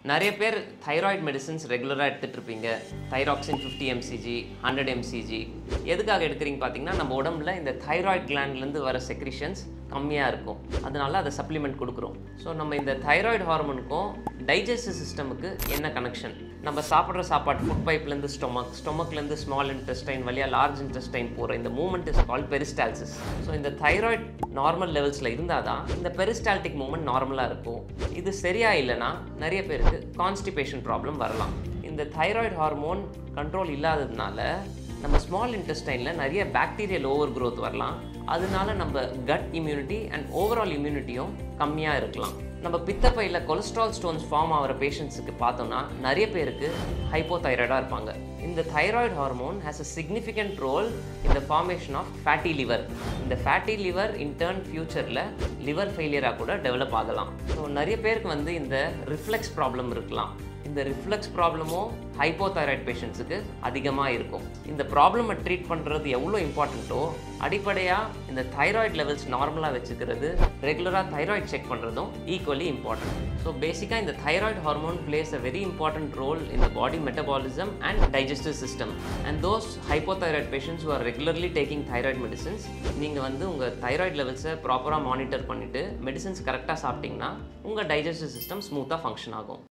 நிறைய பேர் thyroid medicines ரெகுலராக எடுத்துகிட்டு இருப்பீங்க thyroxine fifty MCG hundred MCG எதுக்காக எடுக்கிறீங்க பார்த்தீங்கன்னா நம்ம உடம்புல இந்த தைராய்டு கிளாண்ட்லேருந்து வர செக்ரிஷன்ஸ் கம்மியாக இருக்கும் அதனால அதை சப்ளிமெண்ட் கொடுக்குறோம் ஸோ நம்ம இந்த தைராய்டு ஹார்மோனுக்கும் டைஜஸ்டிவ் சிஸ்டமுக்கு என்ன கனெக்ஷன் நம்ம சாப்பிட்ற சாப்பாடு ஃபுட் பைப்லேருந்து ஸ்டொமக் ஸ்டொமக்லேருந்து ஸ்மால் இன்டெஸ்டைன் வழியாக லார்ஜ் இன்டெஸ்டைன் போகிற இந்த movement is call peristalsis so இந்த தைராய்டு நார்மல் லெவல்ஸில் இருந்தால் தான் இந்த பெரிஸ்டால்டிக் மூமெண்ட் நார்மலாக இருக்கும் இது சரியா இல்லைன்னா நிறைய பேருக்கு கான்ஸ்டிபேஷன் ப்ராப்ளம் வரலாம் இந்த தைராய்டு ஹார்மோன் கண்ட்ரோல் இல்லாததுனால நம்ம ஸ்மால் இன்டெஸ்டைனில் நிறைய பாக்டீரியல் ஓவர் growth வரலாம் அதனால நம்ம கட் இம்யூனிட்டி அண்ட் ஓவரால் இம்யூனிட்டியும் கம்மியாக இருக்கலாம் நம்ம பித்தப்பையில் கொலஸ்ட்ரால் ஸ்டோன்ஸ் ஃபார்ம் ஆகிற பேஷண்ட்ஸுக்கு பார்த்தோம்னா நிறைய பேருக்கு ஹைப்போதைராய்டாக இருப்பாங்க இந்த thyroid hormone has a significant role இந்த ஃபார்மேஷன் ஆஃப் ஃபேட்டி லிவர் இந்த ஃபேட்டி லிவர் இன்டர்ன் ஃபியூச்சரில் லிவர் ஃபெயிலியராக கூட டெவலப் ஆகலாம் ஸோ நிறைய பேருக்கு வந்து இந்த ரிஃப்ளெக்ஸ் ப்ராப்ளம் இருக்கலாம் இந்த ரிஃப்ளெக்ஸ் ப்ராப்ளமும் ஹைப்போதைராய்டு பேஷண்ட்ஸுக்கு அதிகமாக இருக்கும் இந்த ப்ராப்ளமை ட்ரீட் பண்ணுறது எவ்வளோ இம்பார்ட்டண்ட்டோ அடிப்படையாக இந்த தைராய்டு லெவல்ஸ் நார்மலாக வச்சுக்கிறது ரெகுலராக தைராய்டு செக் பண்ணுறதும் ஈக்குவலி இம்பார்ட்டன்ட் ஸோ பேசிக்காக இந்த thyroid hormone plays a very important role in the body metabolism and digestive system and those hypothyroid patients who are regularly taking thyroid medicines நீங்கள் வந்து உங்கள் thyroid லெவல்ஸை ப்ராப்பராக மானிட்டர் பண்ணிவிட்டு medicines கரெக்டாக சாப்பிட்டீங்கன்னா உங்கள் டைஜஸ்டிவ் சிஸ்டம் ஸ்மூத்தாக ஃபங்க்ஷன் ஆகும்